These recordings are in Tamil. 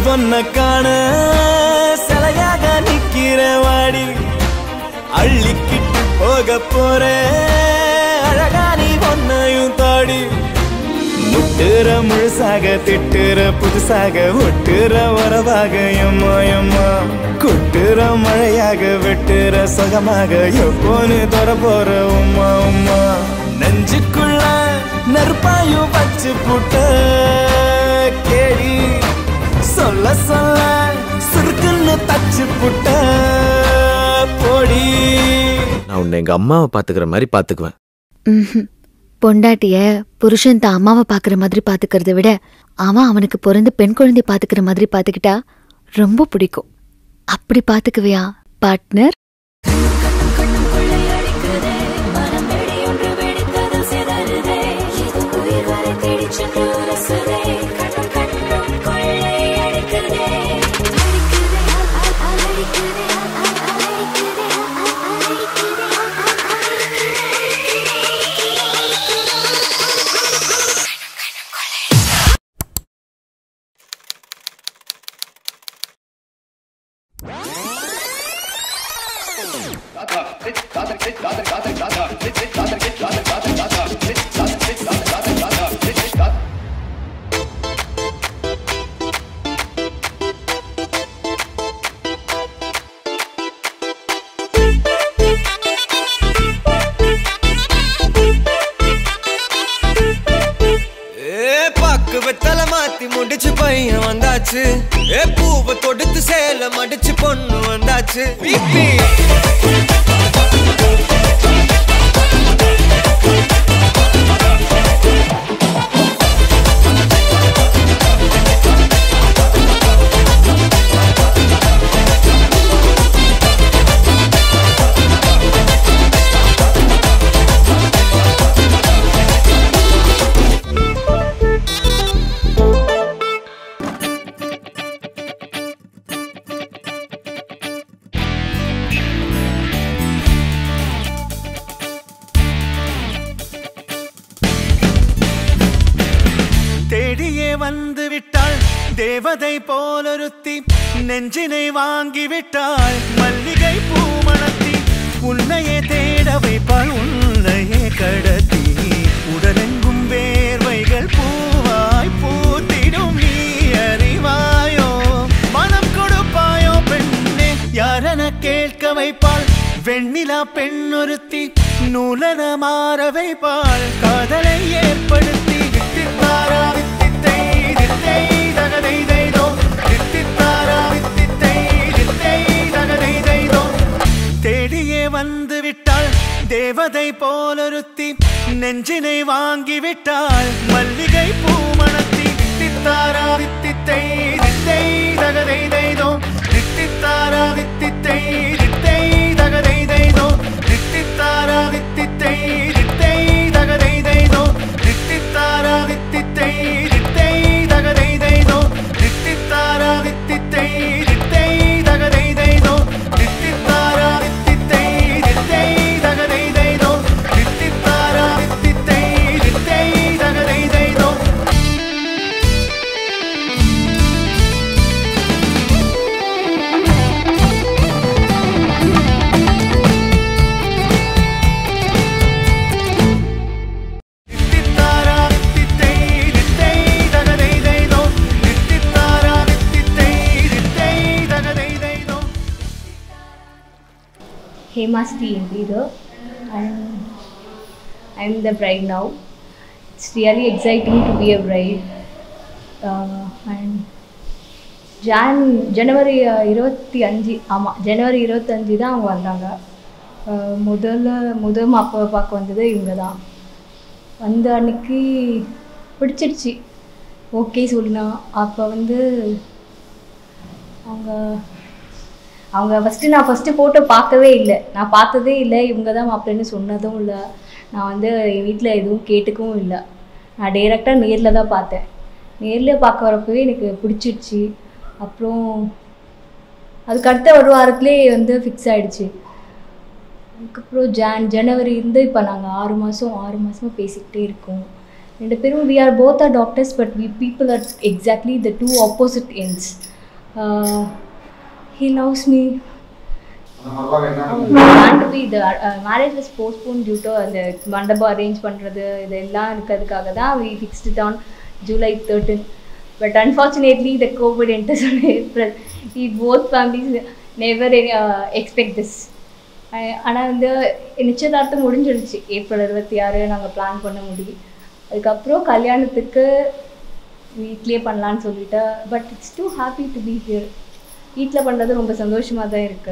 பொண்ண காண சிலையாக நிக்கிற வாடி அள்ளிக்கிட்டு போக போற அழகா நீ பொண்ணையும் தாடி முட்டுற முழுசாக திட்டுற புதுசாக ஒட்டுற வரவாக எம்மா எம்மா கொட்டுற மழையாக வெட்டுற சுகமாக எப்போன்னு தொட போற உம்மா உம்மா நெஞ்சுக்குள்ள நெருப்பாயும் வச்சு புட்ட கேடி சொல்ல சொல்ல சுருக்குன்னு தச்சு புட்ட பொடி நான் உன்னை எங்க அம்மாவை பாத்துக்கிற மாதிரி பாத்துக்குவேன் ம்ஹும். பொண்டாட்டிய புருஷன் தான் அம்மாவை பாக்குற மாதிரி பாத்துக்கிறத விட அவன் அவனுக்கு பிறந்து பெண் குழந்தை பாத்துக்கிற மாதிரி பாத்துக்கிட்டா ரொம்ப பிடிக்கும் அப்படி பாத்துக்குவியா பார்ட்னர் ஏ பாக்கு வெத்தல மாத்தி முடிச்சு பையன் வந்தாச்சு ஏ பூவை தொடுத்து சேல மடிச்சு பொண்ணு வந்தாச்சு பிபி தேடியே வந்து விட்டாள் தேவதை போலொருத்தி நெஞ்சினை வாங்கி விட்டாள் மல்லிகை பூமணத்தி உன்னையே தேட வைப்பாள் உன்னையே கடத்தி உடலெங்கும் வேர்வைகள் பூவாய் பூத்திடும் நீ அறிவாயோ மனம் கொடுப்பாயோ பெண்ணே யாரென கேட்க வைப்பாள் வெண்ணிலா பெண்ணொருத்தி நூலன மாற வைப்பாள் காதலை ஏற்படுத்தி வித்தித்தாரா வித்தித்தை தித்தை தகதை தைதோ வித்தித்தாரா வித்தித்தை தித்தை தகதை தைதோ தேடியே வந்து விட்டாள் தேவதை போலொருத்தி நெஞ்சினை வாங்கி விட்டாள் மல்லிகை பூமணத்தி வித்தித்தாரா வித்தித்தை தித்தை தகதை தைதோ வித்தித்தாரா வித்தித்தை தித்தை தகதை தைதோ வித்தித்தாரா வித்தித்தை தித்தை தகதை தைதோ வித்தித்தாரா வித்தித்தை தித்தை தகதை தைதோ வித்தித்தாரா வித்தித்தை தித்தை தகதை தைதோ வித்தித்தாரா வித்தித்தை தித்தை தகதை தைதோ வித்தித்தாரா வித்தித்தை தித்தை தகதை தைதோ தித்தித்தாரா வித்தித்தை தித்தை தகதை தைதோ தித்தித்தாரா வித்தித்தை தித்தை தகதை தைதோ Hemasti leader and I'm the bride now. It's really exciting to be a bride. Uh, and John January ah, இருபத்தி அஞ்சு ஆமாம் ஜனவரி இருபத்தஞ்சி தான் அவங்க வந்தாங்க அஹ், முதல்ல முதல் மாப்பாவை பார்க்க வந்தது இவங்க தான் வந்த அன்னைக்கு பிடிச்சிடுச்சு ஓகே சொல்லினா அப்போ வந்து அவங்க அவங்க ஃபஸ்ட்டு நான் ஃபஸ்ட்டு ஃபோட்டோ பார்க்கவே இல்லை நான் பார்த்ததே இல்லை இவங்க தான் மாப்பிள்ளைன்னு சொன்னதும் இல்லை நான் வந்து என் வீட்டில் எதுவும் கேட்டுக்கவும் இல்லை நான் டைரெக்டாக நேரில் தான் பார்த்தேன் நேரில் பார்க்க வரப்பவே எனக்கு பிடிச்சிடுச்சு அப்புறம் அதுக்கு அடுத்த ஒரு வாரத்துலேயே வந்து ஃபிக்ஸ் ஆயிடுச்சு அதுக்கப்புறம் ஜான் ஜனவரி இருந்து இப்போ நாங்கள் ஆறு மாதம் ஆறு மாதமாக பேசிக்கிட்டே இருக்கோம் ரெண்டு பேரும் we are both are doctors but we people are exactly the two opposite ends Uh, he loves me. plan to be the uh, marriage was postponed due to அந்த மண்டபம் அரேஞ்ச் பண்ணுறது இதெல்லாம் இருக்கிறதுக்காக தான் we fixed it on July 13 but unfortunately the COVID enters on April we both families never uh, expect this ஆனால் வந்து நிச்சயதார்த்தம் முடிஞ்சிடுச்சு ஏப்ரல் இருபத்தி ஆறு நாங்கள் பிளான் பண்ண முடியும் அதுக்கப்புறம் கல்யாணத்துக்கு வீட்லேயே பண்ணலான்னு சொல்லிட்டு but it's too happy to be here வீட்டில் பண்ணுறது ரொம்ப சந்தோஷமாக தான் இருக்கு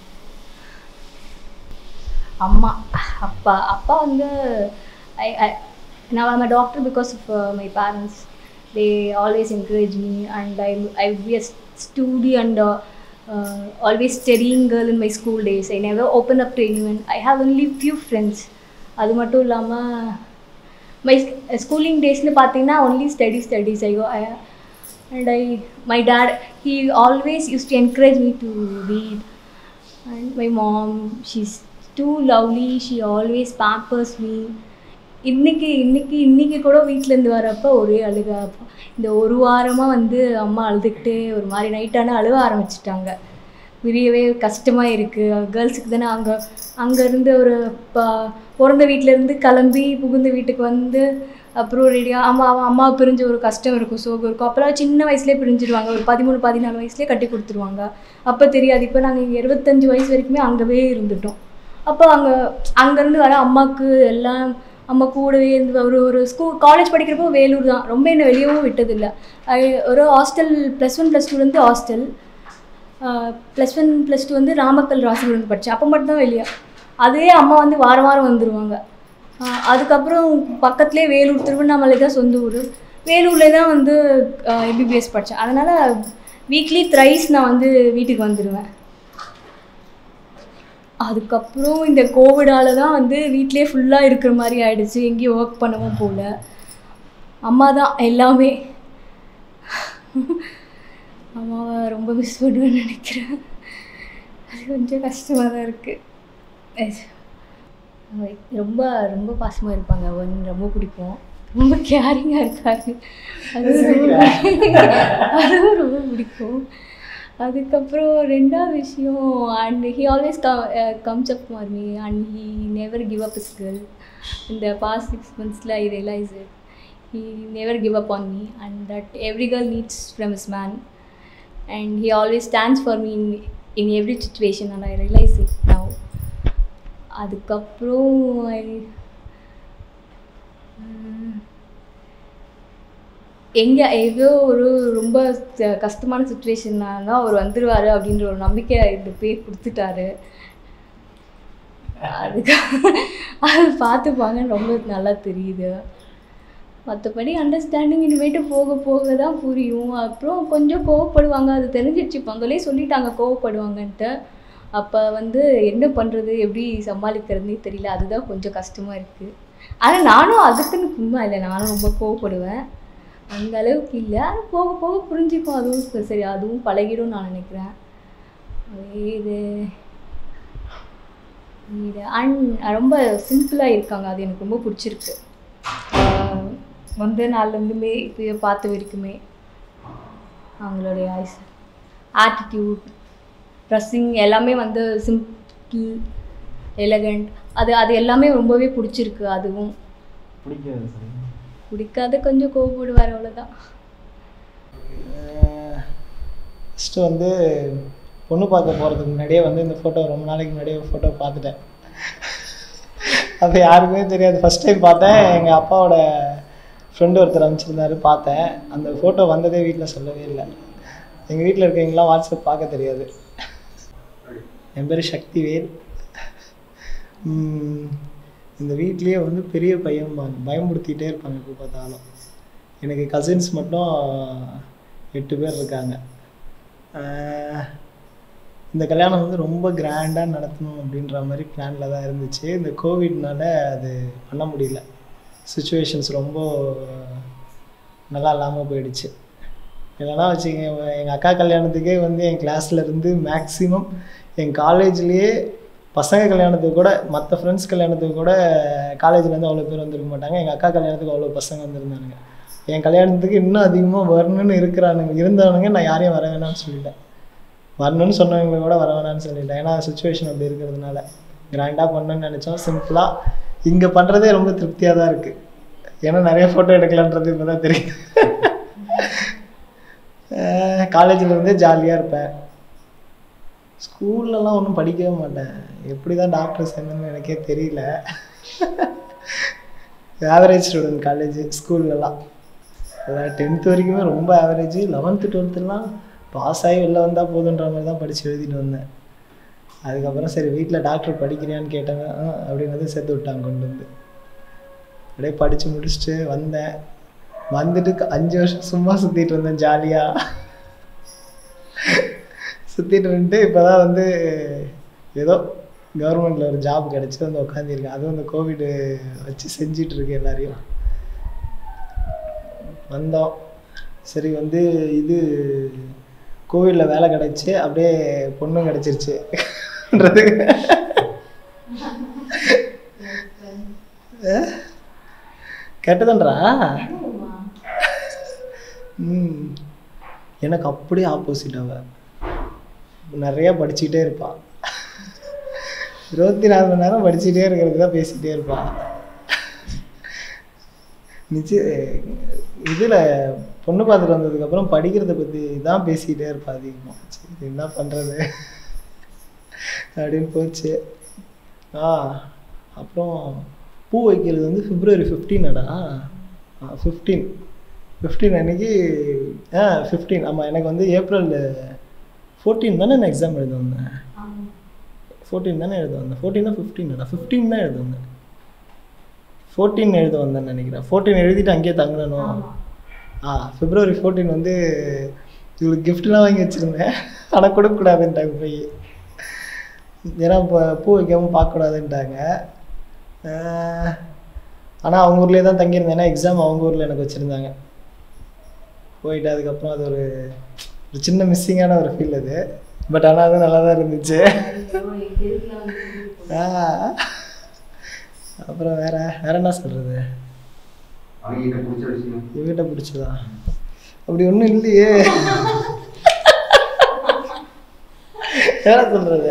அம்மா அப்பா அப்பா வந்து ஐ ஐ நான் I'm a doctor because of my parents they always encourage me and I I be a study and always studying girl in my school days I never open up to anyone I have only few friends அது மட்டும் இல்லாமல் மை ஸ்கூலிங் டேஸ்னு பார்த்தீங்கன்னா only study studies I and I my dad he always use to encourage me to read and my mom she's too lovely she always pampers me இன்னைக்கு இன்னைக்கு இன்னைக்கு கூட வீட்டிலேருந்து வரப்போ ஒரே அழுக அப்போ இந்த ஒரு வாரமாக வந்து அம்மா அழுதுகிட்டே ஒரு மாதிரி நைட்டான அழுக ஆரம்பிச்சிட்டாங்க பிரியவே கஷ்டமாக இருக்குது கேர்ள்ஸுக்கு தானே அங்கே அங்கேருந்து ஒரு ப பிறந்த வீட்டிலேருந்து கிளம்பி புகுந்த வீட்டுக்கு வந்து அப்புறம் ரெடியாக அம்மா அவன் அம்மா பிரிஞ்ச ஒரு கஷ்டம் இருக்கும் சோகம் இருக்கும் அப்போல்லாம் சின்ன வயசுலேயே பிரிஞ்சிடுவாங்க ஒரு பதிமூணு பதினாலு வயசுலேயே கட்டி கொடுத்துருவாங்க அப்போ தெரியாது இப்போ நாங்கள் இங்கே இருபத்தஞ்சி வயசு வரைக்குமே அங்கவே இருந்துட்டோம் அப்போ அங்கே அங்கேருந்து வர அம்மாவுக்கு எல்லாம் அம்மா கூடவே இருந்து ஒரு ஒரு ஸ்கூல் காலேஜ் படிக்கிறப்போ வேலூர் தான் ரொம்ப என்ன வெளியவும் விட்டதில்லை ஐ- ஒரு ஹாஸ்டல் ப்ளஸ் ஒன் ப்ளஸ் டூலேருந்து hostel plus one plus two வந்து ராமக்கல் ராசிபுரம் படித்தேன் அப்போ மட்டும்தான் வெளியே அதே அம்மா வந்து வாரம் வாரம் வந்துடுவாங்க ஆஹ் அதுக்கப்புறம் பக்கத்துலேயே வேலூர் திருவண்ணாமலை தான் சொந்த ஊர் வேலூரில் தான் வந்து எம்பிபிஎஸ் படித்தேன் அதனால் வீக்லி த்ரைஸ் நான் வந்து வீட்டுக்கு வந்துடுவேன் அதுக்கப்புறம் இந்த கோவிடால தான் வந்து வீட்டிலே ஃபுல்லாக இருக்கிற மாதிரி ஆயிடுச்சு எங்கேயும் ஒர்க் பண்ணவும் போகல அம்மா தான் எல்லாமே அம்மாவை ரொம்ப மிஸ் பண்ணுவேன்னு நினைக்கிறேன் அது கொஞ்சம் கஷ்டமாக தான் இருக்குது ரொம்ப ரொம்ப பாசமாக இருப்பாங்க ஒன் ரொம்ப பிடிக்கும் ரொம்ப கேரிங்காக இருக்காரு அதுவும் ரொம்ப அதுவும் ரொம்ப பிடிக்கும் அதுக்கப்புறம் ரெண்டாவது விஷயம் and he always comes up for me and he never give up is girl இந்த பாஸ்ட் சிக்ஸ் மந்த்ஸில் I realize it he never give up on me and that every girl needs from is man and he always stands for me in, in every situation and I realize it now அதுக்கப்புறம் I உம், எங்கே ஏதோ ஒரு ரொம்ப க- கஷ்டமான சுச்சுவேஷன்னால அவர் வந்துடுவார் அப்படின்ற ஒரு நம்பிக்கை இந்த பேர் கொடுத்துட்டாரு அதுக்கு அது பார்த்துப்பாங்கன்னு ரொம்ப நல்லா தெரியுது மற்றபடி அண்டர்ஸ்டாண்டிங் இனிமேட்டு போக போக தான் புரியும் அப்புறம் கொஞ்சம் கோவப்படுவாங்க அது தெரிஞ்சிடுச்சு பங்களே சொல்லிட்டாங்க கோவப்படுவாங்கன்ட்டு அப்போ வந்து என்ன பண்ணுறது எப்படி சமாளிக்கிறதுனே தெரியல அதுதான் கொஞ்சம் கஷ்டமாக இருக்குது ஆனால் நானும் அதுக்குன்னு சும்மா இல்லை நானும் ரொம்ப கோவப்படுவேன் அந்த அளவுக்கு இல்லை ஆனால் போக போக புரிஞ்சுக்கும் அதுவும் சரி, சரி அதுவும் பழகிடும் நான் நினைக்கிறேன் இது இது அண்ட் ரொம்ப சிம்பிளாக இருக்காங்க அது எனக்கு ரொம்ப பிடிச்சிருக்கு ஆஹ் வந்த நாள்லேருந்துமே இப்போ பார்த்த வரைக்குமே அவங்களுடைய ஐஸ் ஆட்டிடியூட் ட்ரெஸ்ஸிங் எல்லாமே வந்து சிம்பிள் எலகண்ட் அது அது எல்லாமே ரொம்பவே பிடிச்சிருக்கு அதுவும் பிடிக்காது சார் பிடிக்காத கொஞ்சம் கோவப்படுவார் அவ்வளோதான் ஃபஸ்ட்டு வந்து பொண்ணு பார்க்க போகிறதுக்கு முன்னாடியே வந்து இந்த ஃபோட்டோ ரொம்ப நாளைக்கு முன்னாடியே ஃபோட்டோ பார்த்துட்டேன் அது யாருக்குமே தெரியாது ஃபஸ்ட் டைம் பார்த்தேன் எங்கள் அப்பாவோட ஃப்ரெண்டு ஒருத்தர் அனுப்பிச்சிருந்தாரு பார்த்தேன் அந்த ஃபோட்டோ வந்ததே வீட்டில் சொல்லவே இல்லை எங்கள் வீட்டில் இருக்கவங்களாம் வாட்ஸ்அப் பார்க்க தெரியாது என் பேர் சக்திவேல் உம், இந்த வீட்லேயே வந்து பெரிய பையன் ப- பயமுறுத்திட்டே இருப்பாங்க எப்போ பார்த்தாலும் எனக்கு கசின்ஸ் மட்டும் எட்டு பேர் இருக்காங்க ஆஹ் இந்த கல்யாணம் வந்து ரொம்ப கிராண்டாக நடத்தணும் அப்படின்ற மாதிரி பிளானில் தான் இருந்துச்சு இந்த கோவிட்னால அது பண்ண முடியல சுச்சுவேஷன்ஸ் ரொம்ப நல்லா இல்லாமல் போயிடுச்சு இல்லைன்னா வச்சுக்கோங்க எங்கள் அக்கா கல்யாணத்துக்கே வந்து என் கிளாஸ்ல இருந்து மேக்ஸிமம் என் காலேஜ்லேயே பசங்க கல்யாணத்துக்கு கூட மற்ற ஃப்ரெண்ட்ஸ் கல்யாணத்துக்கு கூட காலேஜ்லேருந்து அவ்வளோ பேர் வந்திருக்க மாட்டாங்க எங்கள் அக்கா கல்யாணத்துக்கு அவ்வளோ பசங்க வந்திருந்தானுங்க என் கல்யாணத்துக்கு இன்னும் அதிகமாக வரணும்னு இருக்கிறானுங்க இருந்தவனுங்க நான் யாரையும் வர வேணாம்னு சொல்லிட்டேன் வரணும்னு சொன்னவங்களை கூட வர வேணாம்னு சொல்லிட்டேன் ஏன்னா சுச்சுவேஷன் அப்படி இருக்கிறதுனால கிராண்டாக பண்ணணும்னு நினச்சோம் சிம்பிளாக இங்கே பண்ணுறதே ரொம்ப திருப்தியாக தான் இருக்குது ஏன்னா நிறைய ஃபோட்டோ எடுக்கலான்றது இப்போ தான் தெரியும் காலேஜில் இருந்தே ஜாலியாக இருப்பேன் ஸ்கூல்லலாம் ஒன்றும் படிக்கவே மாட்டேன் எப்படி தான் டாக்டர் சேர்ந்தேன்னு எனக்கே தெரியல ஆவரேஜ் ஸ்டூடெண்ட் காலேஜ் ஸ்கூல்லலாம் அதான் டென்த் வரைக்குமே ரொம்ப ஆவரேஜ் லெவன்த்து டுவெல்த்துலாம் பாஸ் ஆகி வெளில வந்தால் போதுன்ற மாதிரி தான் படித்து எழுதிட்டு வந்தேன் அதுக்கப்புறம் சரி வீட்டில் டாக்டர் படிக்கிறியான்னு கேட்டாங்க "ஆ" அப்படின்னு வந்து சேர்த்து விட்டாங்க கொண்டு வந்து அப்படியே படித்து முடிச்சுட்டு வந்தேன் வந்துட்டு க- அஞ்சு வருஷம் சும்மா சுற்றிட்டு இருந்தேன் ஜாலியாக சுற்றிட்டு இருந்துட்டு இப்போ தான் வந்து ஏதோ கவர்மெண்ட்டில் ஒரு ஜாப் கிடச்சி வந்து உட்காந்துருக்கேன் அதுவும் இந்த கோவிடு வச்சு செஞ்சிட்டு இருக்கேன் எல்லாரையும் வந்தோம் சரி வந்து இது கோவிலில் வேலை கிடச்சி அப்படியே பொண்ணும் கிடச்சிருச்சு கேட்டதன்றா ம் எனக்கு அப்படியே ஆப்போசிட் அவ நிறையா படிச்சுக்கிட்டே இருப்பாள் இருபத்தி நாலு மணி நேரம் படிச்சுட்டே இருக்கிறது தான் பேசிகிட்டே இருப்பாள் நிச்சய இதில் பொண்ணு பார்த்துட்டு வந்ததுக்கப்புறம் படிக்கிறத பற்றி தான் பேசிக்கிட்டே இருப்பா அதிகமாக சரி என்ன பண்ணுறது அப்படின்னு போச்சு ஆ அப்புறம் பூ வைக்கிறது வந்து பிப்ரவரி ஃபிஃப்டீனடா ஆ ஃபிஃப்டீன் ஃபிஃப்டீன் அன்னைக்கு ஆ ஃபிஃப்டீன் ஆமாம் எனக்கு வந்து ஏப்ரல் ஃபோர்டீன் தானே நான் எக்ஸாம் எழுத வந்தேன் ஃபோர்டீன் தானே எழுத வந்தேன் ஃபோர்டீனா ஃபிஃப்டீனடா ஃபிஃப்டீன் தான் எழுத வந்தேன் ஃபோர்டீன் எழுத வந்தேன்னு நினைக்கிறேன் ஃபோர்டீன் எழுதிட்டு அங்கேயே தங்கணும் ஆ பிப்ரவரி ஃபோர்டீன் வந்து இவளுக்கு கிஃப்ட்லாம் வாங்கி வச்சுருந்தேன் ஆனால் கொடுக்கக்கூடாதுன்ட்டாங்க போய் ஏன்னா இப்போ பூ வைக்காமல் பார்க்கக்கூடாதுன்ட்டாங்க ஆனால் அவங்க ஊர்லேயே தான் தங்கியிருந்தேன் ஏன்னா எக்ஸாம் அவங்க ஊரில் எனக்கு வச்சுருந்தாங்க போயிட்டு அதுக்கப்புறம் அது ஒரு ஒரு சின்ன மிஸ்ஸிங்கான ஒரு ஃபீல் அது பட் ஆனால் அது நல்லா தான் இருந்துச்சு ஆ அப்புறம் வேற வேற என்ன சொல்கிறது அவங்ககிட்ட பிடிச்ச விஷயம் இவகிட்ட பிடிச்சதா அப்படி ஒன்றும் இல்லையே என்ன சொல்கிறது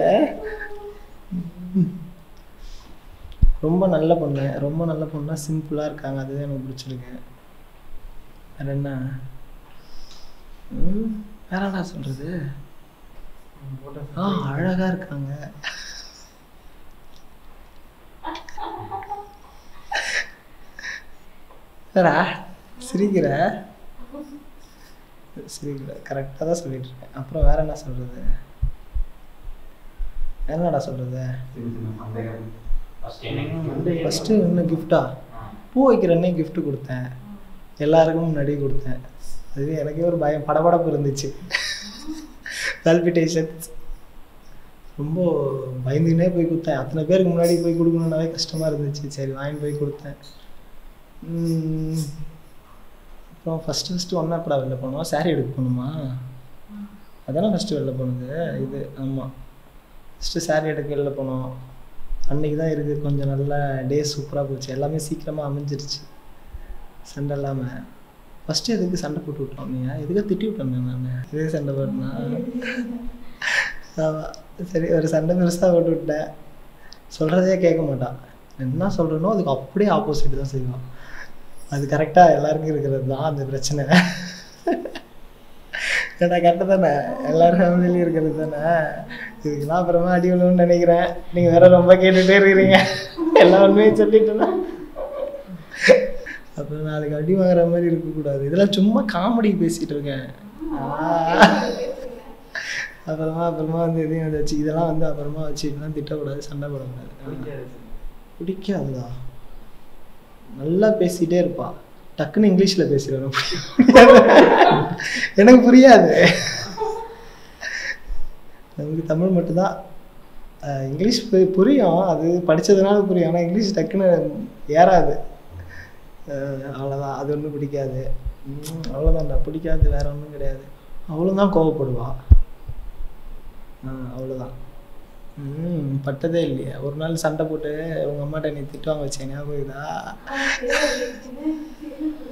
ரொம்ப நல்ல பொண்ணு ரொம்ப நல்ல பொண்ணா சிம்பிளாக இருக்காங்க அதுதான் எனக்கு பிடிச்சிருக்கு வேற என்ன ம், வேற என்ன சொல்கிறது ஆ அழகாக இருக்காங்க வேறா சிரிக்கிற சிரிக்கிற கரெக்டாக தான் சொல்லிட்டு இருக்கேன் அப்புறம் வேற என்ன சொல்கிறது என்னடா சொல்கிறது சின்ன சின்ன சந்தேகம் ஃபஸ்ட்டு என்ன கிஃப்டா பூ வைக்கிற அன்னைக்கு gift கொடுத்தேன் எல்லாருக்கும் முன்னாடி கொடுத்தேன் அதுவே எனக்கே ஒரு பயம் படபடப்பு இருந்துச்சு பல்பிட்டேஷன்ஸ் ரொம்ப பயந்துக்கினே போய் கொடுத்தேன் அத்தனை பேருக்கு முன்னாடி போய் கொடுக்கணுன்னாவே கஷ்டமாக இருந்துச்சு சரி வாங்கிட்டு போய் கொடுத்தேன் உம், அப்புறம் ஃபஸ்ட்டு ஃபஸ்ட்டு ஒன்றா எப்படா வெளில போனோம் saree எடுக்க போகணுமா அதானே ஃபஸ்ட்டு வெளில போனது இது ஆமாம் ஃபஸ்ட்டு saree எடுக்க வெளில போனோம் அன்னைக்கு தான் இருக்குது கொஞ்சம் நல்ல டே சூப்பராக போச்சு எல்லாமே சீக்கிரமாக அமைஞ்சிருச்சு சண்டை இல்லாமல் ஃபஸ்ட்டு எதுக்கு சண்டை போட்டு விட்டோம் நீ எதுக்கு திட்டி விட்டேன் நான் எதுக்கு சண்டை போட்டேன்னா ஆமாம் சரி ஒரு சண்டை பெருசாக போட்டு விட்டேன் சொல்கிறதே கேட்க மாட்டான் என்ன சொல்கிறனோ அதுக்கு அப்படியே ஆப்போசிட் தான் செய்வான் அது கரெக்டாக எல்லாருக்கும் இருக்கிறது தான் அந்த பிரச்சனை ஏன்னா கரெக்டாக தானே எல்லாரும் ஃபேமிலிலையும் இருக்கிறது தானே இதுக்கெல்லாம் அப்புறமா அடி விழுவுன்னு நினைக்கிறேன் நீங்கள் வேற ரொம்ப கேட்டுகிட்டே இருக்கிறீங்க எல்லா உண்மையும் சொல்லிட்டேன்னா அப்புறம் நாளைக்கு அடி வாங்குற மாதிரி இருக்கக்கூடாது இதெல்லாம் சும்மா காமெடி பேசிகிட்டு இருக்கேன் ஆ. அப்புறமா அப்புறமா வந்து இதையும் வந்து வச்சு இதெல்லாம் வந்து அப்புறமா வச்சு இதெல்லாம் திட்டக்கூடாது சண்டை போடக்கூடாது பிடிக்காதுதா நல்லா பேசிகிட்டே இருப்பா டக்குன்னு இங்கிலீஷில் பேசிடுவேன் எனக்கு புரியாது நமக்கு தமிழ் மட்டும்தான் அஹ் இங்கிலீஷ் பு- புரியும் அது படித்ததுனால புரியும் ஆனால் இங்கிலீஷ் டக்குன்னு ஏறாது அஹ் அவ்வளோதான் அது ஒன்றும் பிடிக்காது உம் அவ்வளோதான்டா பிடிக்காது வேற ஒன்றும் கிடையாது அவ்வளோதான் கோவப்படுவா ஆ அவ்வளோதான் ம் பட்டதே இல்லையே ஒரு நாள் சண்டை போட்டு உங்கள் அம்மாட்ட நீ திட்டு வாங்க வச்சேன் ஞாபகம் இருக்குதா